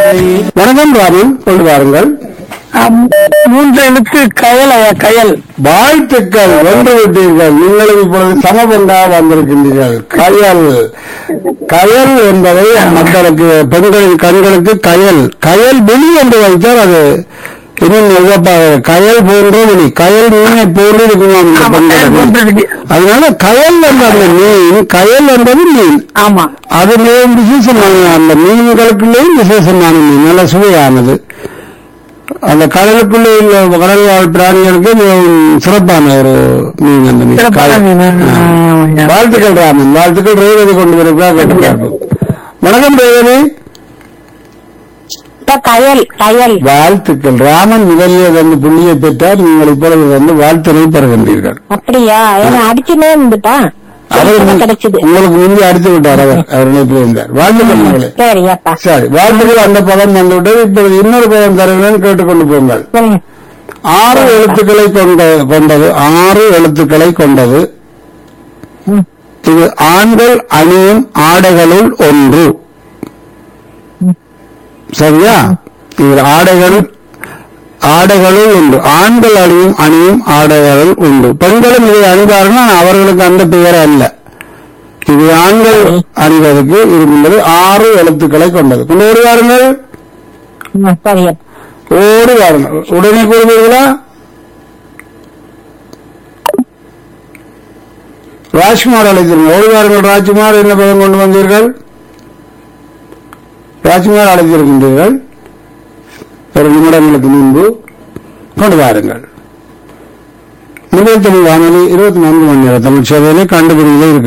வணக்கம் ராமன் கொண்டு வாருங்கள் மூன்று எழுத்து கயல் ஐயா கயல் வாழ்த்துக்கள் வென்று விட்டீர்கள் நீங்களும் இப்பொழுது சமபந்தா வந்திருக்கின்றீர்கள் கயல் கயல் என்பதை மக்களுக்கு பெண்களின் கண்களுக்கு கயல் கயல் வெளி என்று வைத்தால் அது இன்னும் உவப்பாக கயல் போன்ற வெளி கயல் மீனை போன்று இருக்குமாம் இந்த பெண்களுக்கு அதனால கயல் என்ற அந்த மீன் கயல் என்பது மீன் ஆமா அது மிகவும் விசேஷமான அந்த மீன்களுக்குள்ளேயும் விசேஷமான மீன் நல்ல சுவையானது அந்த கடலுக்குள்ளே உள்ள கடல் வாழ் பிராணிகளுக்கு மிகவும் சிறப்பான ஒரு மீன் அந்த மீன் சிறப்பான கயல். மீன். ஆ. ஆ. வாழ்த்துக்கள் ராமன் வாழ்த்துக்கள் ரேவதி கொண்டு வருவதா கேட்டுக்கார்கள் வணக்கம் ரேவதி கயல் கயல் வாழ்த்துக்கள் ராமன் முதலில் வந்து புள்ளியை பெற்றார் நீங்கள் இப்பொழுது வந்து வாழ்த்தினை பெறுகின்றீர்கள் அப்படியா ஏன்னா அடிச்சுனே இருந்துட்டா அவர் கிடைச்சது உங்களுக்கு முந்தி அடித்து விட்டார் அவர் அவர் நினைப்பில் இருந்தார் வாழ்த்துக்கள் மகளே சரியாப்பா சரி வாழ்த்துக்கள் அந்த பதம் வந்துவிட்டது இப்பொழுது இன்னொரு பதம் தருகிறேன் கேட்டுக்கொண்டு போங்கள் ம். ஆறு எழுத்துக்களை கொண்ட கொண்டது ஆறு எழுத்துக்களை கொண்டது ம். இது ஆண்கள் அணியும் ஆடைகளுள் ஒன்று சரியா இது ஆடைகள் ஆடைகளுள் உண்டு ஆண்கள் அணியும் அணியும் ஆடைகளுள் உண்டு பெண்களும் இதை அணிவார்கள் ஆனால் அவர்களுக்கு அந்த பெயர் அல்ல இது ஆண்கள் அணிவதற்கு இருக்கின்றது ஆறு எழுத்துக்களை கொண்டது கொண்டு வருவார்கள் ம், சரியா ஓடி வாருங்கள் உடனே கூறுவீர்களா ராஜ்குமார் அழைத்தீர்கள் ஓடி வாருங்கள் ராஜ்குமார் என்ன பதம் கொண்டு வந்தீர்கள் ராஜ்குமார் அழைத்திருக்கின்றீர்கள் ஒரு நிமிடங்களுக்கு முன்பு கொண்டு வாருங்கள் முதல் தமிழ் வானொலி இருபத்தி நான்கு மணி நேரம் தமிழ் சேவையிலே கண்டுபிடிக்கவே இருக்கு